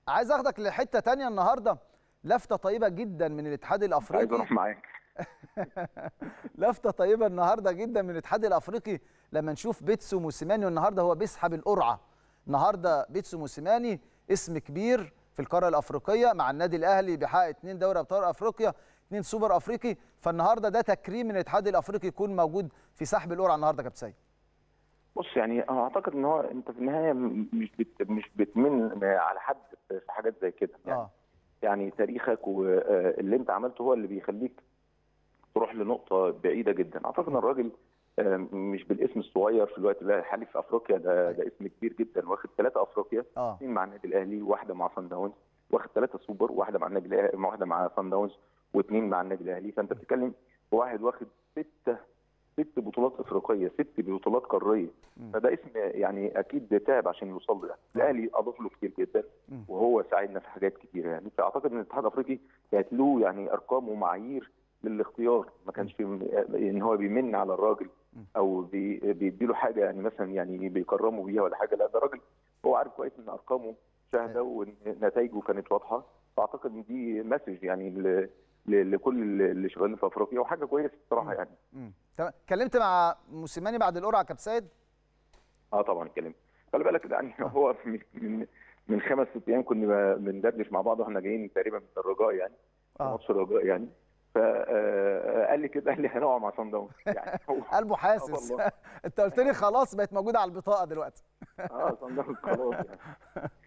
عايز اخدك لحته تانية النهارده لفته طيبه جدا من الاتحاد عايز الافريقي اروح معاك لفته طيبه النهارده جدا من الاتحاد الافريقي لما نشوف بيتسو موسيماني والنهارده هو بيسحب القرعه النهارده بيتسو موسيماني اسم كبير في القاره الافريقيه مع النادي الاهلي بيحقق اثنين دوري ابطال افريقيا اثنين سوبر افريقي فالنهارده ده تكريم من الاتحاد الافريقي يكون موجود في سحب القرعه النهارده يا كابتن سيد بص يعني اعتقد ان هو انت في النهايه مش بت مش بتمن على حد في حاجات زي كده يعني اه يعني تاريخك واللي انت عملته هو اللي بيخليك تروح لنقطه بعيده جدا اعتقد ان الراجل آه، مش بالاسم الصغير في الوقت ده حالي في افريقيا ده ده اسم كبير جدا واخد ثلاثه افريقيا اه اثنين مع النادي الاهلي واحده مع صن داونز واخد ثلاثه سوبر واحده مع النادي الاهلي واحده مع صن داونز واثنين مع النادي الاهلي فانت بتتكلم في واحد واخد سته ست بطولات افريقيه ست بطولات قاريه مم. فده اسم يعني اكيد تعب عشان يوصل له ده الاهلي اضاف له كتير جدا مم. وهو ساعدنا في حاجات كتير يعني فاعتقد ان الاتحاد الافريقي كانت له يعني ارقام ومعايير للاختيار ما كانش ان هو بيمن على الراجل مم. او بي- بيديله حاجه يعني مثلا يعني بيكرمه بيها ولا حاجه لا ده راجل هو عارف كويس ان ارقامه شاهده ونتائجه كانت واضحه فاعتقد ان دي مسج يعني ل- ل- لكل اللي شغالين في افريقيا وحاجه كويسه الصراحه يعني مم. تمام اتكلمت مع موسيماني بعد القرعه يا كابتن سيد اه طبعا الكلام خلي بالك ده يعني هو من من من خمس ست ايام كنا بندردش مع بعض واحنا جايين تقريبا من الرجاء يعني اه ماتش الرجاء يعني فقال لي كده قال لي هنقع مع صن داونز يعني هو قلبه حاسس والله. انت قلت لي خلاص بقت موجوده على البطاقه دلوقتي اه صن داونز خلاص يعني